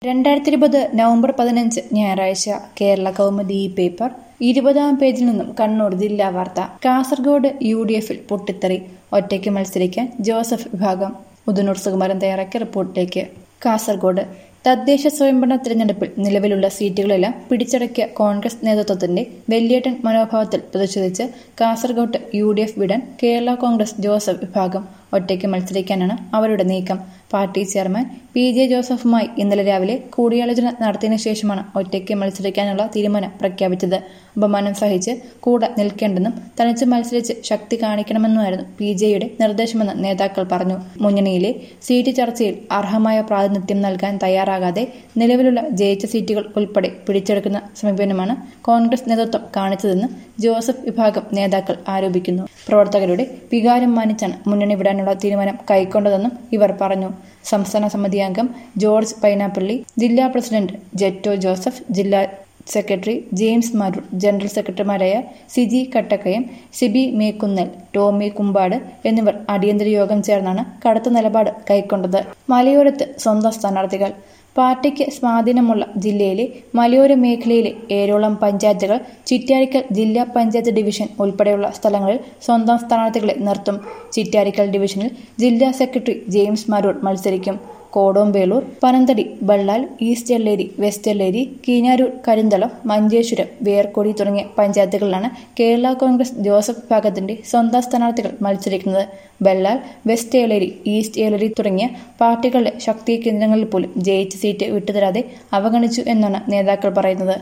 രണ്ടായിരത്തി ഇരുപത് നവംബർ പതിനഞ്ച് ഞായറാഴ്ച കേരള കൗമുദി ഈ പേപ്പർ ഇരുപതാം പേജിൽ നിന്നും കണ്ണൂർ ജില്ലാ വാർത്ത കാസർഗോഡ് യു ഡി എഫിൽ പൊട്ടിത്തെറി ഒറ്റയ്ക്ക് മത്സരിക്കാൻ ജോസഫ് വിഭാഗം ഉദനൂർ സുകുമാരൻ തയ്യാറാക്കിയ റിപ്പോർട്ടിലേക്ക് കാസർഗോഡ് തദ്ദേശ സ്വയംഭരണ തിരഞ്ഞെടുപ്പിൽ നിലവിലുള്ള സീറ്റുകളെല്ലാം പിടിച്ചടക്കിയ കോൺഗ്രസ് നേതൃത്വത്തിന്റെ വെല്ലേട്ടൻ മനോഭാവത്തിൽ പ്രതിഷേധിച്ച് കാസർഗോഡ് യു ഡി എഫ് വിടാൻ കേരള കോൺഗ്രസ് ജോസഫ് വിഭാഗം ഒറ്റയ്ക്ക് മത്സരിക്കാനാണ് അവരുടെ നീക്കം പാർട്ടി ചെയർമാൻ പി ജെ ജോസഫുമായി ഇന്നലെ രാവിലെ കൂടിയാലോചന നടത്തിയതിനു ശേഷമാണ് ഒറ്റയ്ക്ക് മത്സരിക്കാനുള്ള തീരുമാനം പ്രഖ്യാപിച്ചത് അപമാനം സഹിച്ച് കൂടെ നിൽക്കേണ്ടെന്നും തനിച്ച് മത്സരിച്ച് ശക്തി കാണിക്കണമെന്നുമായിരുന്നു പി ജെയുടെ നിർദ്ദേശമെന്ന് നേതാക്കൾ പറഞ്ഞു മുന്നണിയിലെ സീറ്റ് ചർച്ചയിൽ അർഹമായ പ്രാതിനിധ്യം നൽകാൻ തയ്യാറാകാതെ നിലവിലുള്ള ജയിച്ച സീറ്റുകൾ ഉൾപ്പെടെ പിടിച്ചെടുക്കുന്ന സമീപനമാണ് കോൺഗ്രസ് നേതൃത്വം കാണിച്ചതെന്ന് ജോസഫ് വിഭാഗം നേതാക്കൾ ആരോപിക്കുന്നു പ്രവർത്തകരുടെ വികാരം മാനിച്ചാണ് മുന്നണി വിടാനുള്ള തീരുമാനം കൈക്കൊണ്ടതെന്നും ഇവർ പറഞ്ഞു സംസ്ഥാന സമിതി അംഗം ജോർജ് പൈനാപ്പള്ളി ജില്ലാ പ്രസിഡന്റ് ജെറ്റോ ജോസഫ് ജില്ലാ സെക്രട്ടറി ജെയിംസ് മാരൂർ ജനറൽ സെക്രട്ടറിമാരായ സിജി കട്ടക്കയം സിബി മേക്കുന്നൽ ടോമി കുമ്പാട് എന്നിവർ അടിയന്തര യോഗം ചേർന്നാണ് കടുത്ത നിലപാട് കൈക്കൊണ്ടത് മലയോരത്ത് സ്വന്തം സ്ഥാനാർത്ഥികൾ പാർട്ടിക്ക് സ്വാധീനമുള്ള ജില്ലയിലെ മലയോര മേഖലയിലെ ഏഴോളം പഞ്ചായത്തുകൾ ചിറ്റാരിക്കൽ ജില്ലാ പഞ്ചായത്ത് ഡിവിഷൻ ഉൾപ്പെടെയുള്ള സ്ഥലങ്ങളിൽ സ്വന്തം സ്ഥാനാർത്ഥികളെ നിർത്തും ചിറ്റാരിക്കൽ ഡിവിഷനിൽ ജില്ലാ സെക്രട്ടറി ജെയിംസ് മാരൂർ മത്സരിക്കും കോടോംബേളൂർ പനന്തടി ബള്ളാൽ ഈസ്റ്റ് എല്ലേരി വെസ്റ്റ് എല്ലേരി കീഞ്ഞാരൂർ കരിന്തളം മഞ്ചേശ്വരം വേർക്കൊടി തുടങ്ങിയ പഞ്ചായത്തുകളിലാണ് കേരള കോൺഗ്രസ് ജോസഫ് വിഭാഗത്തിന്റെ സ്വന്തം സ്ഥാനാർത്ഥികൾ മത്സരിക്കുന്നത് ബള്ളാൽ വെസ്റ്റ് ഏലരി ഈസ്റ്റ് ഏലരി തുടങ്ങിയ പാർട്ടികളുടെ ശക്തി കേന്ദ്രങ്ങളിൽ പോലും ജയിച്ച സീറ്റ് വിട്ടുതരാതെ അവഗണിച്ചു എന്നാണ് നേതാക്കൾ പറയുന്നത്